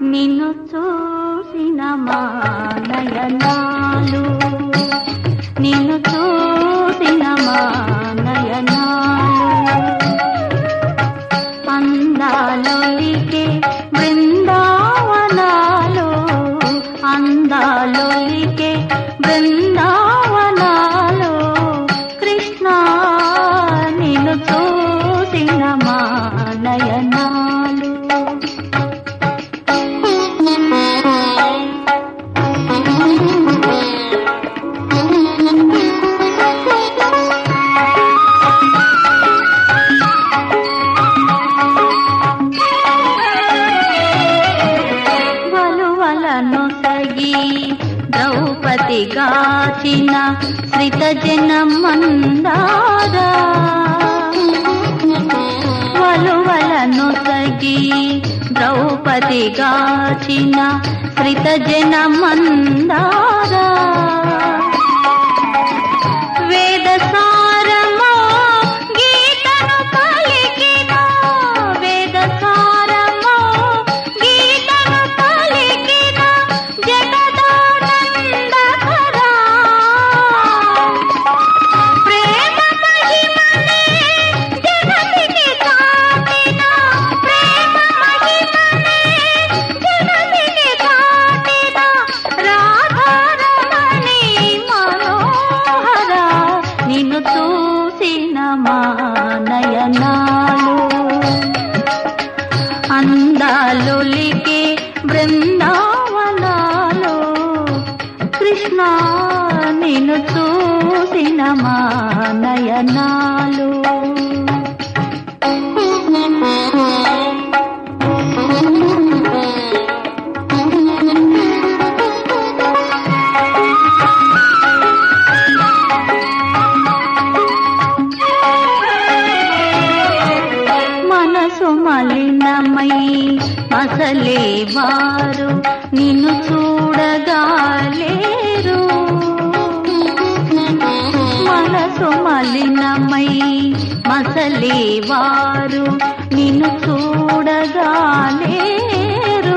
నిన్ను చూసిన మా నయనాలు నిన్ను చూసిన మా నయనాలు అందాలొలికే బృందావనాలు అందాలొలికే బృందావనాలు కృష్ణ నిన్ను చూసిన మా నయనాలు వలువలను సగి ద్రౌపది గాచిన శ్రిత జనమందారా వలువలను సగి ద్రౌపది గాచిన శ్రిత జనమందారా వేద సారమో గీతను పలికిన వేద సారమో గీతను పలికిన జగదానందకరా ప్రేమ మహిమనే జగతికి చాటిన ప్రేమ మహిమనే జగతికి చాటిన రాధారమణి మనోహర నిన్ను చూసిన మా నయనాలు అందాలొలికే బృందావనాలు కృష్ణ నిన్ను చూసిన మా నయనాలు మనసు మలినమై అసలే వారు నిన్ను చూడగాలేరు మనసు మలినమై మసలే వారు నిన్ను చూడగాలేరు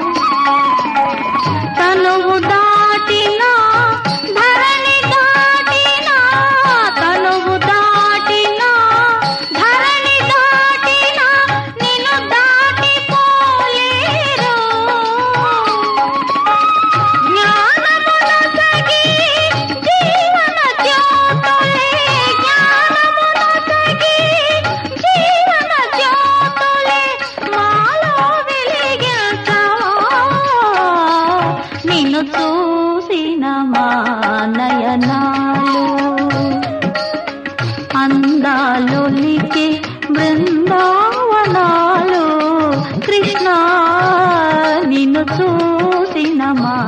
తనువు దాటినా ధరణి దాటినా తనువు దాటినా ధరణి దాటినా నిన్ను దాటిపోలేరు జ్ఞానమును సగి జీవన జ్యోతులే జ్ఞానమును సగి జీవన జ్యోతులే మాలో వెలిగించవా నిన్ను చూసిన మా నయనాలు అందాలొలికే బృందావనాలు కృష్ణ నిన్ను చూసిన మా